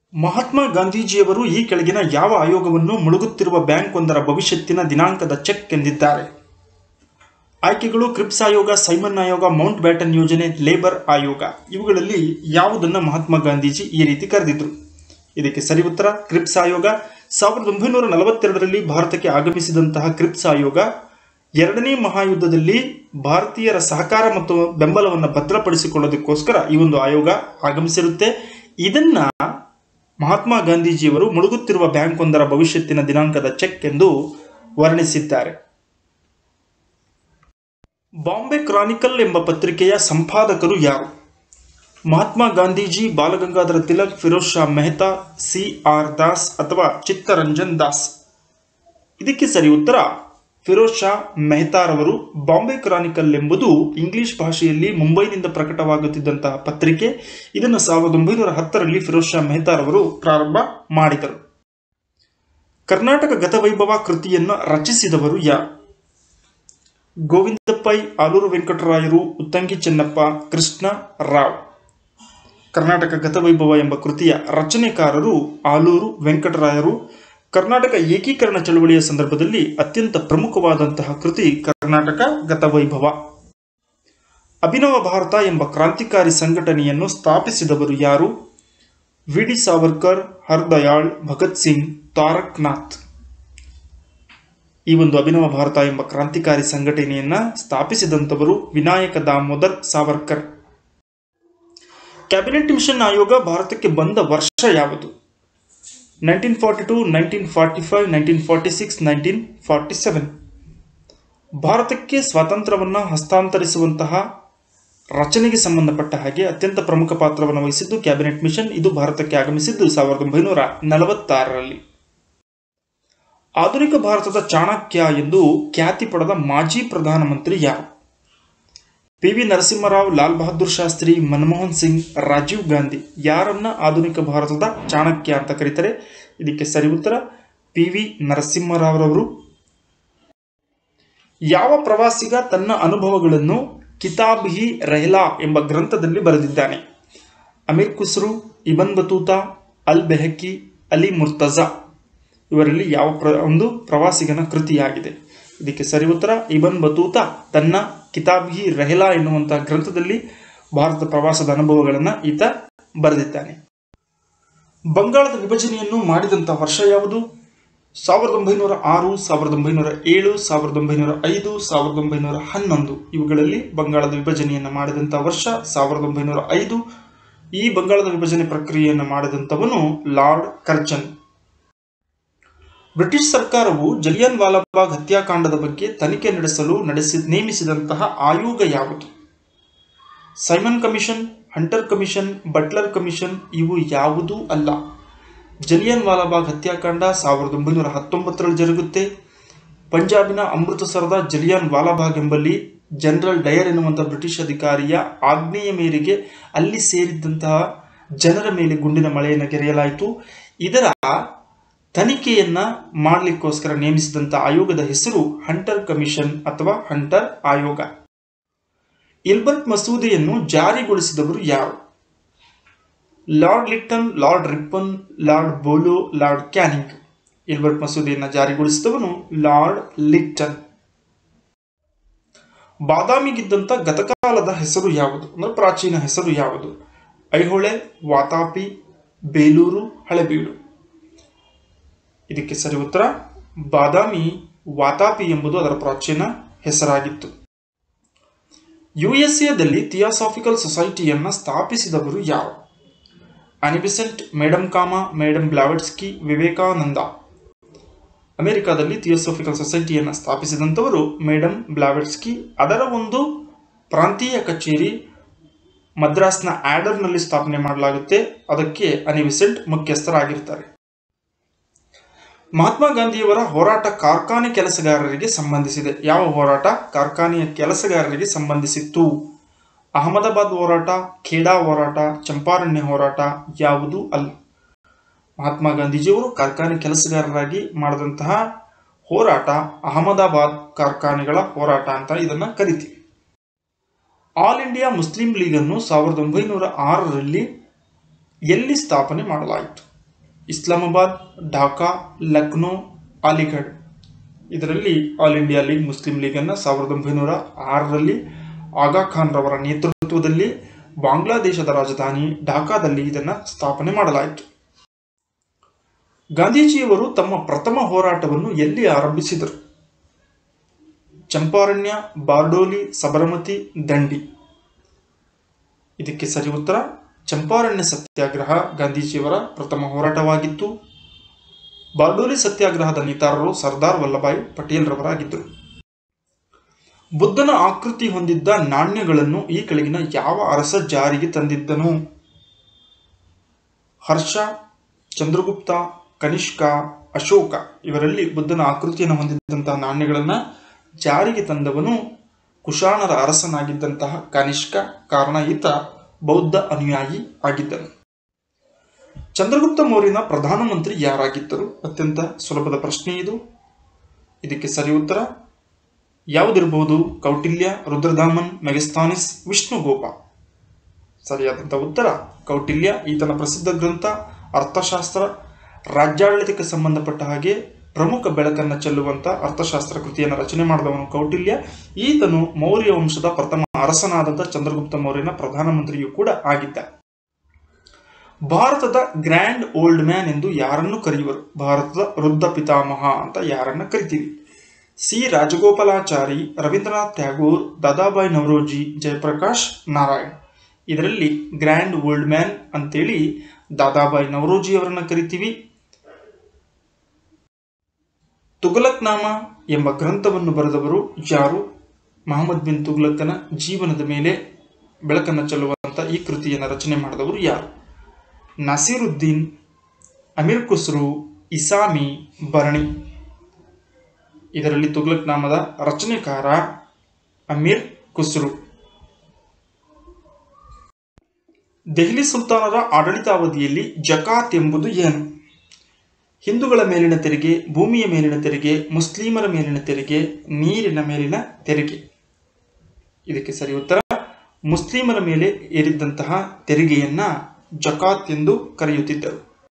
ಮಹಾತ್ಮ ಗಾಂಧೀಜಿಯವರು ಈ ಕೆಳಗಿನ ಯಾವ ಆಯೋಗವನ್ನು ಮುಳುಗುತ್ತಿರುವ ಬ್ಯಾಂಕ್ ಒಂದರ ಭವಿಷ್ಯತ್ತಿನ ದಿನಾಂಕದ ಚೆಕ್ ಎಂದಿದ್ದಾರೆ ಆಯ್ಕೆಗಳು ಕ್ರಿಪ್ಸ್ ಆಯೋಗ ಸೈಮನ್ ಆಯೋಗ ಮೌಂಟ್ ಬ್ಯಾಟನ್ ಯೋಜನೆ ಲೇಬರ್ ಆಯೋಗ ಇವುಗಳಲ್ಲಿ ಯಾವುದನ್ನು ಮಹಾತ್ಮ ಗಾಂಧೀಜಿ ಈ ರೀತಿ ಕರೆದಿದ್ರು ಇದಕ್ಕೆ ಸರಿ ಉತ್ತರ ಕ್ರಿಪ್ಸ್ ಆಯೋಗ ಸಾವಿರದ ಒಂಬೈನೂರ ನಲವತ್ತೆರಡರಲ್ಲಿ ಭಾರತಕ್ಕೆ ಆಗಮಿಸಿದಂತಹ ಕ್ರಿಪ್ಸ್ ಆಯೋಗ ಎರಡನೇ ಮಹಾಯುದ್ಧದಲ್ಲಿ ಭಾರತೀಯರ ಸಹಕಾರ ಮತ್ತು ಬೆಂಬಲವನ್ನು ಭದ್ರಪಡಿಸಿಕೊಳ್ಳೋದಕ್ಕೋಸ್ಕರ ಈ ಒಂದು ಆಯೋಗ ಆಗಮಿಸಿರುತ್ತೆ ಇದನ್ನ ಮಹಾತ್ಮ ಗಾಂಧೀಜಿಯವರು ಮುಳುಗುತ್ತಿರುವ ಬ್ಯಾಂಕ್ ಒಂದರ ಭವಿಷ್ಯತ್ತಿನ ದಿನಾಂಕದ ಚೆಕ್ ಎಂದು ವರ್ಣಿಸಿದ್ದಾರೆ ಬಾಂಬೆ ಕ್ರಾನಿಕಲ್ ಎಂಬ ಪತ್ರಿಕೆಯ ಸಂಪಾದಕರು ಯಾರು ಮಹಾತ್ಮ ಗಾಂಧೀಜಿ ಬಾಲಗಂಗಾಧರ ತಿಲಕ್ ಫಿರೋಜ್ ಶಾ ಮೆಹ್ತಾ ಸಿ ಆರ್ ದಾಸ್ ಅಥವಾ ಚಿತ್ತರಂಜನ್ ದಾಸ್ ಇದಕ್ಕೆ ಸರಿ ಉತ್ತರ ಫಿರೋಜ್ ಶಾ ಮೆಹ್ತಾರವರು ಬಾಂಬೆ ಕ್ರಾನಿಕಲ್ ಎಂಬುದು ಇಂಗ್ಲಿಷ್ ಭಾಷೆಯಲ್ಲಿ ಮುಂಬೈನಿಂದ ಪ್ರಕಟವಾಗುತ್ತಿದ್ದಂತಹ ಪತ್ರಿಕೆ ಇದನ್ನು ಸಾವಿರದ ಒಂಬೈನೂರ ಹತ್ತರಲ್ಲಿ ಫಿರೋಜ್ ಶಾ ಮೆಹ್ತಾರವರು ಪ್ರಾರಂಭ ಮಾಡಿದರು ಕರ್ನಾಟಕ ಗತವೈಭವ ಕೃತಿಯನ್ನು ರಚಿಸಿದವರು ಯಾರು ಗೋವಿಂದ ಪೈ ಆಲೂರು ವೆಂಕಟರಾಯರು ಉತ್ತಂಗಿ ಚೆನ್ನಪ್ಪ ಕೃಷ್ಣ ರಾವ್ ಕರ್ನಾಟಕ ಗತವೈಭವ ಎಂಬ ಕೃತಿಯ ರಚನೆಕಾರರು ಆಲೂರು ವೆಂಕಟರಾಯರು ಕರ್ನಾಟಕ ಏಕೀಕರಣ ಚಳವಳಿಯ ಸಂದರ್ಭದಲ್ಲಿ ಅತ್ಯಂತ ಪ್ರಮುಖವಾದಂತಹ ಕೃತಿ ಕರ್ನಾಟಕ ಗತವೈಭವ ಅಭಿನವ ಭಾರತ ಎಂಬ ಕ್ರಾಂತಿಕಾರಿ ಸಂಘಟನೆಯನ್ನು ಸ್ಥಾಪಿಸಿದವರು ಯಾರು ವಿ ಡಿ ಸಾವರ್ಕರ್ ಹರ್ದಯಾಳ್ ಭಗತ್ ಸಿಂಗ್ ತಾರಕ್ನಾಥ್ ಈ ಒಂದು ಅಭಿನವ ಭಾರತ ಎಂಬ ಕ್ರಾಂತಿಕಾರಿ ಸಂಘಟನೆಯನ್ನ ಸ್ಥಾಪಿಸಿದಂಥವರು ವಿನಾಯಕ ದಾಮೋದರ್ ಸಾವರ್ಕರ್ ಕ್ಯಾಬಿನೆಟ್ ಮಿಷನ್ ಆಯೋಗ ಭಾರತಕ್ಕೆ ಬಂದ ವರ್ಷ ಯಾವುದು nineteen forty two nineteen forty five nineteen forty six nineteen forty seven ಭಾರತಕ್ಕೆ ಸ್ವಾತಂತ್ರ್ಯವನ್ನು ಹಸ್ತಾಂತರಿಸುವಂತಹ ರಚನೆಗೆ ಸಂಬಂಧಪಟ್ಟ ಹಾಗೆ ಅತ್ಯಂತ ಪ್ರಮುಖ ಪಾತ್ರವನ್ನು ವಹಿಸಿದ್ದು ಕ್ಯಾಬಿನೆಟ್ ಮಿಷನ್ ಇದು ಭಾರತಕ್ಕೆ ಆಗಮಿಸಿದ್ದು ಸಾವಿರದ ಒಂಬೈನೂರ ನಲವತ್ತಾರರಲ್ಲಿ ಆಧುನಿಕ ಭಾರತದ ಚಾಣಕ್ಯ ಎಂದು ಖ್ಯಾತಿ ಪಡೆದ ಮಾಜಿ ಪ್ರಧಾನಮಂತ್ರಿ ಯಾರು ಪಿ ವಿ ನರಸಿಂಹರಾವ್ ಲಾಲ್ ಬಹದ್ದೂರ್ ಶಾಸ್ತ್ರಿ ಮನಮೋಹನ್ ಸಿಂಗ್ ರಾಜೀವ್ ಗಾಂಧಿ ಯಾರನ್ನ ಆಧುನಿಕ ಭಾರತದ ಚಾಣಕ್ಯ ಅಂತ ಕರೀತಾರೆ ಇದಕ್ಕೆ ಸರಿ ಉತ್ತರ ಪಿ ವಿ ನರಸಿಂಹರಾವ್ರವರು ಯಾವ ಪ್ರವಾಸಿಗ ತನ್ನ ಅನುಭವಗಳನ್ನು ಕಿತಾಬ್ ಹಿ ರೆಹ್ಲಾ ಎಂಬ ಗ್ರಂಥದಲ್ಲಿ ಬರೆದಿದ್ದಾನೆ ಅಮೀರ್ ಖುಸ್ರು ಇಬನ್ ಬತೂತಾ ಅಲ್ ಬೆಹಕಿ ಅಲಿ ಮುರ್ತಜಾ ಇವರಲ್ಲಿ ಯಾವ ಪ್ರ ಒಂದು ಪ್ರವಾಸಿಗನ ಕೃತಿಯಾಗಿದೆ ಇದಕ್ಕೆ ಸರಿ ಉತ್ತರ ಇಬನ್ ಬತೂತಾ ತನ್ನ ಕಿತಾಬ್ ಹಿ ರೆಹ್ಲಾ ಎನ್ನುವಂತಹ ಗ್ರಂಥದಲ್ಲಿ ಭಾರತ ಪ್ರವಾಸದ ಅನುಭವಗಳನ್ನು ಈತ ಬರೆದಿದ್ದಾನೆ ಬಂಗಾಳದ ವಿಭಜನೆಯನ್ನು ಮಾಡಿದಂಥ ವರ್ಷ ಯಾವುದು ಸಾವಿರದ ಒಂಬೈನೂರ ಆರು ಸಾವಿರದ ಒಂಬೈನೂರ ಏಳು ಸಾವಿರದ ಒಂಬೈನೂರ ಐದು ಸಾವಿರದ ಒಂಬೈನೂರ ಹನ್ನೊಂದು ಇವುಗಳಲ್ಲಿ ಬಂಗಾಳದ ವಿಭಜನೆಯನ್ನು ಮಾಡಿದಂಥ ವರ್ಷ ಸಾವಿರದ ಒಂಬೈನೂರ ಐದು ಈ ಬಂಗಾಳದ ವಿಭಜನೆ ಪ್ರಕ್ರಿಯೆಯನ್ನು ಮಾಡಿದಂಥವನು ಲಾರ್ಡ್ ಕರ್ಜನ್ ಬ್ರಿಟಿಷ್ ಸರ್ಕಾರವು ಜಲಿಯನ್ ವಾಲಾಬಾಗ್ ಹತ್ಯಾಕಾಂಡದ ಬಗ್ಗೆ ತನಿಖೆ ನಡೆಸಲು ನಡೆಸಿ ನೇಮಿಸಿದಂತಹ ಆಯೋಗ ಯಾವುದು Simon commission Hunter commission Butler commission ಇವು ಯಾವುದೂ ಅಲ್ಲ ಜಲಿಯನ್ ವಾಲಾಬಾಗ್ ಹತ್ಯಾಕಾಂಡ ಸಾವಿರದ ಒಂಬೈನೂರ ಹತ್ತೊಂಬತ್ತರಲ್ಲಿ ಜರುಗುತ್ತೆ ಪಂಜಾಬಿನ ಅಮೃತಸರದ ಜಲಿಯನ್ ವಾಲಾಬಾಗ್ ಎಂಬಲ್ಲಿ ಜನರಲ್ ಡಯರ್ ಎನ್ನುವಂಥ ಬ್ರಿಟಿಷ್ ಅಧಿಕಾರಿಯ ಆಜ್ಞೆಯ ಮೇರೆಗೆ ಅಲ್ಲಿ ಸೇರಿದ್ದಂತಹ ಜನರ ಮೇಲೆ ಗುಂಡಿನ ಮಳೆಯನ್ನು ಗೆರೆಯಲಾಯಿತು ಇದರ ತನಿಖೆಯನ್ನ ಮಾಡಲಿಕ್ಕೋಸ್ಕರ ನೇಮಿಸಿದಂಥ ಆಯೋಗದ ಹೆಸರು ಹಂಟರ್ ಕಮಿಷನ್ ಅಥವಾ ಹಂಟರ್ ಆಯೋಗ ಇಲ್ಬರ್ಟ್ ಮಸೂದೆಯನ್ನು ಜಾರಿಗೊಳಿಸಿದವರು ಯಾರು Lord Lytton Lord Ripon Lord ಬೋಲೋ ಲಾರ್ಡ್ ಕ್ಯಾನಿಂಗ್ ಇಲ್ಬರ್ಟ್ ಮಸೂದೆಯನ್ನು ಜಾರಿಗೊಳಿಸಿದವನು ಲಾರ್ಡ್ ಲಿಟ್ಟನ್ ಬಾದಾಮಿಗಿದ್ದಂಥ ಗತಕಾಲದ ಹೆಸರು ಯಾವುದು ಅಂದ್ರೆ ಪ್ರಾಚೀನ ಹೆಸರು ಯಾವುದು ಐಹೊಳೆ ವಾತಾಪಿ ಬೇಲೂರು ಹಳೆಬೀಡು ಇದಕ್ಕೆ ಸರಿ ಉತ್ತರ ಬಾದಾಮಿ ವಾತಾಪಿ ಎಂಬುದು ಅದರ ಪ್ರಾಚೀನ ಹೆಸರಾಗಿತ್ತು ಯುಎಸ್ಎದಲ್ಲಿ ಥಿಯಾಸಾಫಿಕಲ್ ಸೊಸೈಟಿಯನ್ನು ಸ್ಥಾಪಿಸಿದವರು ಯಾರು Annie Besant madam Cama madam Blavatsky Vivekananda ಅಮೆರಿಕಾದಲ್ಲಿ ಥಿಯೋಸೋಫಿಕಲ್ ಸೊಸೈಟಿಯನ್ನು ಸ್ಥಾಪಿಸಿದಂಥವರು ಮೇಡಮ್ ಬ್ಲಾವೆಟ್ಸ್ಕಿ ಅದರ ಒಂದು ಪ್ರಾಂತೀಯ ಕಚೇರಿ ಮದ್ರಾಸ್ನ ಆಡರ್ನಲ್ಲಿ ಸ್ಥಾಪನೆ ಮಾಡಲಾಗುತ್ತೆ ಅದಕ್ಕೆ ಅನಿಬಿಸೆಂಟ್ ಮುಖ್ಯಸ್ಥರಾಗಿರ್ತಾರೆ ಮಹಾತ್ಮ ಗಾಂಧಿಯವರ ಹೋರಾಟ ಕಾರ್ಖಾನೆ ಕೆಲಸಗಾರರಿಗೆ ಸಂಬಂಧಿಸಿದೆ ಯಾವ ಹೋರಾಟ ಕಾರ್ಖಾನೆಯ ಕೆಲಸಗಾರರಿಗೆ ಸಂಬಂಧಿಸಿತ್ತು ಅಹಮದಾಬಾದ್ ಹೋರಾಟ ಖೇಡಾ ಹೋರಾಟ ಚಂಪಾರಣ್ಯ ಹೋರಾಟ ಯಾವುದೂ ಅಲ್ಲ ಮಹಾತ್ಮ ಗಾಂಧೀಜಿಯವರು ಕಾರ್ಖಾನೆ ಕೆಲಸಗಾರರಾಗಿ ಮಾಡಿದಂತಹ ಹೋರಾಟ ಅಹಮದಾಬಾದ್ ಕಾರ್ಖಾನೆಗಳ ಹೋರಾಟ ಅಂತ ಇದನ್ನ ಕರಿತೀವಿ ಆಲ್ ಇಂಡಿಯಾ ಮುಸ್ಲಿಂ ಲೀಗ್ ಅನ್ನು ಸಾವಿರದ ಒಂಬೈನೂರ ಆರರಲ್ಲಿ ಎಲ್ಲಿ ಸ್ಥಾಪನೆ ಮಾಡಲಾಯಿತು ಇಸ್ಲಾಮಾಬಾದ್ ಢಾಕಾ ಲಕ್ನೋ ಅಲಿಗಢ್ ಇದರಲ್ಲಿ ಆಲ್ ಇಂಡಿಯಾ ಲೀಗ್ ಮುಸ್ಲಿಂ ಲೀಗನ್ನು ಸಾವಿರದ ಒಂಬೈನೂರ ಆರರಲ್ಲಿ ಆಗಾ ಖಾನ್ ರವರ ನೇತೃತ್ವದಲ್ಲಿ ಬಾಂಗ್ಲಾದೇಶದ ರಾಜಧಾನಿ ಢಾಕಾದಲ್ಲಿ ಇದನ್ನು ಸ್ಥಾಪನೆ ಮಾಡಲಾಯಿತು ಗಾಂಧೀಜಿಯವರು ತಮ್ಮ ಪ್ರಥಮ ಹೋರಾಟವನ್ನು ಎಲ್ಲಿ ಆರಂಭಿಸಿದರು ಚಂಪಾರಣ್ಯ ಬಾರ್ಡೋಲಿ ಸಬರಮತಿ ದಂಡಿ ಇದಕ್ಕೆ ಸರಿ ಉತ್ತರ ಚಂಪಾರಣ್ಯ ಸತ್ಯಾಗ್ರಹ ಗಾಂಧೀಜಿಯವರ ಪ್ರಥಮ ಹೋರಾಟವಾಗಿತ್ತು ಬಾರ್ಡೋಲಿ ಸತ್ಯಾಗ್ರಹದ ನೇತಾರರು ಸರ್ದಾರ್ ವಲ್ಲಭಾಯ್ ಪಟೇಲ್ರವರಾಗಿದ್ದರು ಬುದ್ಧನ ಆಕೃತಿ ಹೊಂದಿದ್ದ ನಾಣ್ಯಗಳನ್ನು ಈ ಕೆಳಗಿನ ಯಾವ ಅರಸ ಜಾರಿಗೆ ತಂದಿದ್ದನು ಹರ್ಷ ಚಂದ್ರಗುಪ್ತ ಕನಿಷ್ಕ ಅಶೋಕ ಇವರಲ್ಲಿ ಬುದ್ಧನ ಆಕೃತಿಯನ್ನು ಹೊಂದಿದ್ದಂತಹ ನಾಣ್ಯಗಳನ್ನು ಜಾರಿಗೆ ತಂದವನು ಕುಶಾಣರ ಅರಸನಾಗಿದ್ದಂತಹ ಕನಿಷ್ಕ ಕಾರಣ ಈತ ಬೌದ್ಧ ಅನುಯಾಯಿ ಆಗಿದ್ದನು ಚಂದ್ರಗುಪ್ತ ಮೌರ್ಯನ ಪ್ರಧಾನಮಂತ್ರಿ ಯಾರಾಗಿದ್ದರು ಅತ್ಯಂತ ಸುಲಭದ ಪ್ರಶ್ನೆ ಇದು ಇದಕ್ಕೆ ಸರಿ ಉತ್ತರ ಯಾವುದಿರಬಹುದು ಕೌಟಿಲ್ಯ ರುದ್ರದಾಮನ್ ಮೆಗಸ್ತಾನಿಸ್ ವಿಷ್ಣುಗೋಪ ಸರಿಯಾದಂಥ ಉತ್ತರ ಕೌಟಿಲ್ಯ ಈತನ ಪ್ರಸಿದ್ಧ ಗ್ರಂಥ ಅರ್ಥಶಾಸ್ತ್ರ ರಾಜ್ಯಾಡಳಿತಕ್ಕೆ ಸಂಬಂಧಪಟ್ಟ ಹಾಗೆ ಪ್ರಮುಖ ಬೆಳಕನ್ನು ಚೆಲ್ಲುವಂತ ಅರ್ಥಶಾಸ್ತ್ರ ಕೃತಿಯನ್ನು ರಚನೆ ಮಾಡಿದವನು ಕೌಟಿಲ್ಯ ಈತನು ಮೌರ್ಯ ವಂಶದ ಪ್ರಥಮ ಅರಸನಾದಂಥ ಚಂದ್ರಗುಪ್ತ ಮೌರ್ಯನ ಪ್ರಧಾನಮಂತ್ರಿಯೂ ಕೂಡ ಆಗಿದ್ದ ಭಾರತದ ಗ್ರ್ಯಾಂಡ್ ಓಲ್ಡ್ ಮ್ಯಾನ್ ಎಂದು ಯಾರನ್ನು ಕರೆಯುವರು ಭಾರತದ ವೃದ್ಧ ಪಿತಾಮಹ ಅಂತ ಯಾರನ್ನ ಕರಿತೀವಿ ಸಿ ರಾಜಗೋಪಾಲಾಚಾರಿ ರವೀಂದ್ರನಾಥ್ ಟ್ಯಾಗೋರ್ ದಾದಾಬಾಯಿ ನವರೋಜಿ ಜಯಪ್ರಕಾಶ್ ನಾರಾಯಣ್ ಇದರಲ್ಲಿ ಗ್ರ್ಯಾಂಡ್ ಓಲ್ಡ್ ಮ್ಯಾನ್ ಅಂತೇಳಿ ದಾದಾಬಾಯಿ ನವರೋಜಿ ಅವರನ್ನ ಕರಿತೀವಿ ತುಗಲಕ್ನಾಮ ಎಂಬ ಗ್ರಂಥವನ್ನು ಬರೆದವರು ಯಾರು ಮಹಮ್ಮದ್ ಬಿನ್ ತುಗ್ಲಕ್ಕನ ಜೀವನದ ಮೇಲೆ ಬೆಳಕನ್ನು ಚೆಲ್ಲುವಂತ ಈ ಕೃತಿಯನ್ನು ರಚನೆ ಮಾಡಿದವರು ಯಾರು ನಸೀರುದ್ದೀನ್ ಅಮೀರ್ ಖುಸ್ರು ಇಸಾಮಿ ಭರಣಿ ಇದರಲ್ಲಿ ತುಗ್ಲಕ್ ನಾಮದ ರಚನೆಕಾರ ಅಮೀರ್ ಖುಸ್ರು ದೆಹಲಿ ಸುಲ್ತಾನರ ಆಡಳಿತಾವಧಿಯಲ್ಲಿ ಜಕಾತ್ ಎಂಬುದು ಏನು ಹಿಂದೂಗಳ ಮೇಲಿನ ತೆರಿಗೆ ಭೂಮಿಯ ಮೇಲಿನ ತೆರಿಗೆ ಮುಸ್ಲಿಮರ ಮೇಲಿನ ತೆರಿಗೆ ನೀರಿನ ಮೇಲಿನ ತೆರಿಗೆ ಇದಕ್ಕೆ ಸರಿ ಉತ್ತರ ಮುಸ್ಲಿಮರ ಮೇಲೆ ಏರಿದ್ದಂತಹ ತೆರಿಗೆಯನ್ನ ಜಕಾತ್ ಎಂದು ಕರೆಯುತ್ತಿದ್ದರು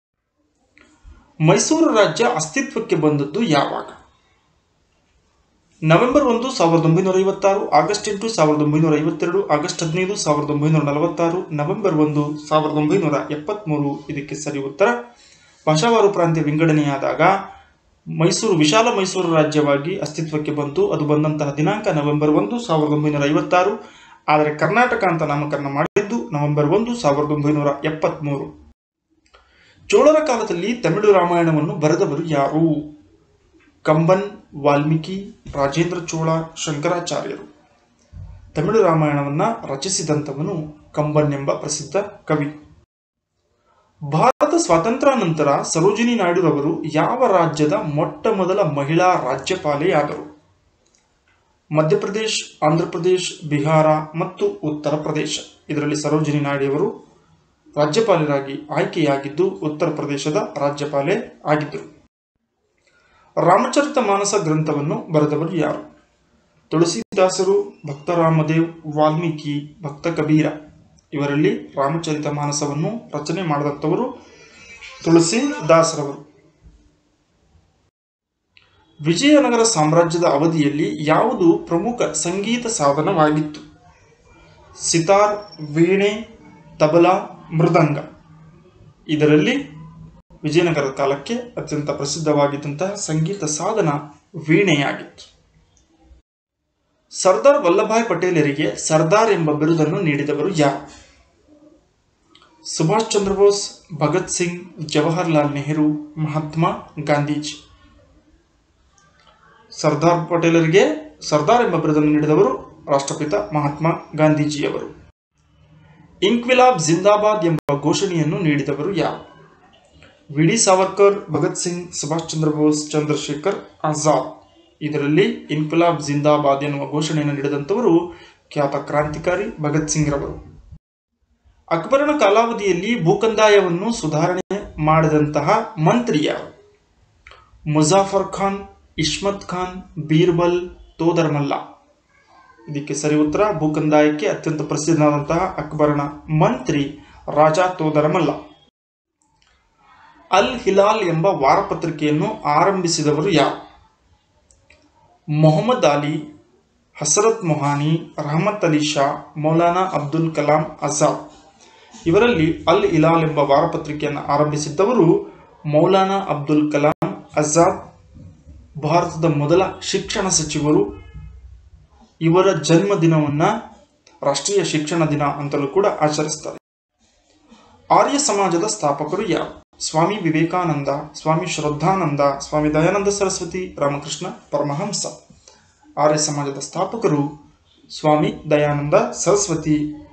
ಮೈಸೂರು ರಾಜ್ಯ ಅಸ್ತಿತ್ವಕ್ಕೆ ಬಂದದ್ದು ಯಾವಾಗ ನವೆಂಬರ್ ಒಂದು ಸಾವಿರದ ಒಂಬೈನೂರ ಐವತ್ತಾರು ಆಗಸ್ಟ್ ಎಂಟು ಸಾವಿರದ ಒಂಬೈನೂರ ಐವತ್ತೆರಡು ಆಗಸ್ಟ್ ಹದಿನೈದು ಸಾವಿರದ ಒಂಬೈನೂರ ನಲವತ್ತಾರು ನವೆಂಬರ್ ಒಂದು ಸಾವಿರದ ಒಂಬೈನೂರ ಎಪ್ಪತ್ಮೂರು ಇದಕ್ಕೆ ಸರಿ ಉತ್ತರ ಭಾಷಾವಾರು ಪ್ರಾಂತ್ಯ ವಿಂಗಡಣೆಯಾದಾಗ ಮೈಸೂರು ವಿಶಾಲ ಮೈಸೂರು ರಾಜ್ಯವಾಗಿ ಅಸ್ತಿತ್ವಕ್ಕೆ ಬಂತು ಅದು ಬಂದಂತಹ ದಿನಾಂಕ ನವೆಂಬರ್ ಒಂದು ಸಾವಿರದ ಒಂಬೈನೂರ ಐವತ್ತಾರು ಆದರೆ ಕರ್ನಾಟಕ ಅಂತ ನಾಮಕರಣ ಮಾಡಿದ್ದು ನವೆಂಬರ್ ಒಂದು ಸಾವಿರದ ಒಂಬೈನೂರ ಎಪ್ಪತ್ಮೂರು ಚೋಳರ ಕಾಲದಲ್ಲಿ ತಮಿಳು ರಾಮಾಯಣವನ್ನು ಬರೆದವರು ಯಾರು ಕಂಬನ್ ವಾಲ್ಮೀಕಿ ರಾಜೇಂದ್ರ ಚೋಳ ಶಂಕರಾಚಾರ್ಯರು ತಮಿಳು ರಾಮಾಯಣವನ್ನ ರಚಿಸಿದಂಥವನು ಕಂಬನ್ ಎಂಬ ಪ್ರಸಿದ್ಧ ಕವಿ ಭಾರತ ಸ್ವಾತಂತ್ರ್ಯಾನಂತರ ಸರೋಜಿನಿ ನಾಯ್ಡುರವರು ಯಾವ ರಾಜ್ಯದ ಮೊಟ್ಟ ಮೊದಲ ಮಹಿಳಾ ರಾಜ್ಯಪಾಲೆಯಾದರು ಮಧ್ಯಪ್ರದೇಶ್ ಆಂಧ್ರಪ್ರದೇಶ್ ಬಿಹಾರ ಮತ್ತು ಉತ್ತರ ಪ್ರದೇಶ ಇದರಲ್ಲಿ ಸರೋಜಿನಿ ನಾಯ್ಡುವರು ರಾಜ್ಯಪಾಲರಾಗಿ ಆಯ್ಕೆಯಾಗಿದ್ದು ಉತ್ತರ ಪ್ರದೇಶದ ರಾಜ್ಯಪಾಲೆ ಆಗಿದ್ದರು ರಾಮಚರಿತ ಮಾನಸ ಗ್ರಂಥವನ್ನು ಬರೆದವರು ಯಾರು ತುಳಸಿದಾಸರು ಭಕ್ತರಾಮದೇವ್ ವಾಲ್ಮೀಕಿ ಭಕ್ತ ಕಬೀರ ಇವರಲ್ಲಿ ರಾಮಚರಿತ ಮಾನಸವನ್ನು ರಚನೆ ಮಾಡಿದಂಥವರು ತುಳಸಿದಾಸರವರು ವಿಜಯನಗರ ಸಾಮ್ರಾಜ್ಯದ ಅವಧಿಯಲ್ಲಿ ಯಾವುದು ಪ್ರಮುಖ ಸಂಗೀತ ಸಾಧನವಾಗಿತ್ತು ಸಿತಾರ್ ವೀಣೆ ತಬಲಾ ಮೃದಂಗ ಇದರಲ್ಲಿ ವಿಜಯನಗರ ಕಾಲಕ್ಕೆ ಅತ್ಯಂತ ಪ್ರಸಿದ್ಧವಾಗಿದ್ದಂತಹ ಸಂಗೀತ ಸಾಧನ ವೀಣೆಯಾಗಿತ್ತು ಸರ್ದಾರ್ ವಲ್ಲಭಾಯ್ ಪಟೇಲರಿಗೆ ಸರ್ದಾರ್ ಎಂಬ ಬಿರುದನ್ನು ನೀಡಿದವರು ಯಾರು ಸುಭಾಷ್ ಚಂದ್ರ ಬೋಸ್ ಭಗತ್ ಸಿಂಗ್ ಜವಾಹರ್ಲಾಲ್ ನೆಹರು ಮಹಾತ್ಮ ಗಾಂಧೀಜಿ ಸರ್ದಾರ್ ಪಟೇಲರಿಗೆ ಸರ್ದಾರ್ ಎಂಬ ಬಿರುದನ್ನು ನೀಡಿದವರು ರಾಷ್ಟ್ರಪಿತ ಮಹಾತ್ಮ ಗಾಂಧೀಜಿಯವರು ಇನ್ಕ್ವಿಲಾಬ್ ಜಿಂದಾಬಾದ್ ಎಂಬ ಘೋಷಣೆಯನ್ನು ನೀಡಿದವರು ಯಾರು ವಿ ಡಿ ಸಾವರ್ಕರ್ ಭಗತ್ ಸಿಂಗ್ ಸುಭಾಷ್ ಚಂದ್ರ ಬೋಸ್ ಚಂದ್ರಶೇಖರ್ ಆಜಾದ್ ಇದರಲ್ಲಿ ಇನ್ಕ್ವಿಲಾಬ್ ಜಿಂದಾಬಾದ್ ಎನ್ನುವ ಘೋಷಣೆಯನ್ನು ನೀಡಿದಂಥವರು ಖ್ಯಾತ ಕ್ರಾಂತಿಕಾರಿ ಭಗತ್ ಸಿಂಗ್ ರವರು ಅಕ್ಬರನ ಕಾಲಾವಧಿಯಲ್ಲಿ ಭೂಕಂದಾಯವನ್ನು ಸುಧಾರಣೆ ಮಾಡಿದಂತಹ ಮಂತ್ರಿ ಯಾರು ಮುಜಾಫರ್ ಖಾನ್ ಇಶ್ಮತ್ ಖಾನ್ ಬೀರ್ಬಲ್ ತೋದರ್ಮಲ್ಲ ಇದಕ್ಕೆ ಸರಿ ಉತ್ತರ ಭೂಕಂದಾಯಕ್ಕೆ ಅತ್ಯಂತ ಪ್ರಸಿದ್ಧನಾದಂತಹ ಅಕ್ಬರನ ಮಂತ್ರಿ ರಾಜಾ ತೋದರಮಲ್ಲ ಅಲ್ ಹಿಲಾಲ್ ಎಂಬ ವಾರಪತ್ರಿಕೆಯನ್ನು ಆರಂಭಿಸಿದವರು ಯಾರು ಮೊಹಮ್ಮದ್ ಅಲಿ ಹಸರತ್ ಮೊಹಾನಿ ರಹಮತ್ ಅಲಿ ಶಾ ಮೌಲಾನಾ ಅಬ್ದುಲ್ ಕಲಾಂ ಆಜಾದ್ ಇವರಲ್ಲಿ ಅಲ್ ಹಿಲಾಲ್ ಎಂಬ ವಾರಪತ್ರಿಕೆಯನ್ನು ಆರಂಭಿಸಿದ್ದವರು ಮೌಲಾನಾ ಅಬ್ದುಲ್ ಕಲಾಂ ಆಜಾದ್ ಭಾರತದ ಮೊದಲ ಶಿಕ್ಷಣ ಸಚಿವರು ಇವರ ಜನ್ಮದಿನವನ್ನು ರಾಷ್ಟ್ರೀಯ ಶಿಕ್ಷಣ ದಿನ ಅಂತಲೂ ಕೂಡ ಆಚರಿಸ್ತಾರೆ ಆರ್ಯ ಸಮಾಜದ ಸ್ಥಾಪಕರು ಯಾರು ಸ್ವಾಮಿ ವಿವೇಕಾನಂದ ಸ್ವಾಮಿ ಶ್ರದ್ಧಾನಂದ ಸ್ವಾಮಿ ದಯಾನಂದ ಸರಸ್ವತಿ ರಾಮಕೃಷ್ಣ ಪರಮಹಂಸ ಆರ್ಯ ಸಮಾಜದ ಸ್ಥಾಪಕರು ಸ್ವಾಮಿ ದಯಾನಂದ ಸರಸ್ವತಿ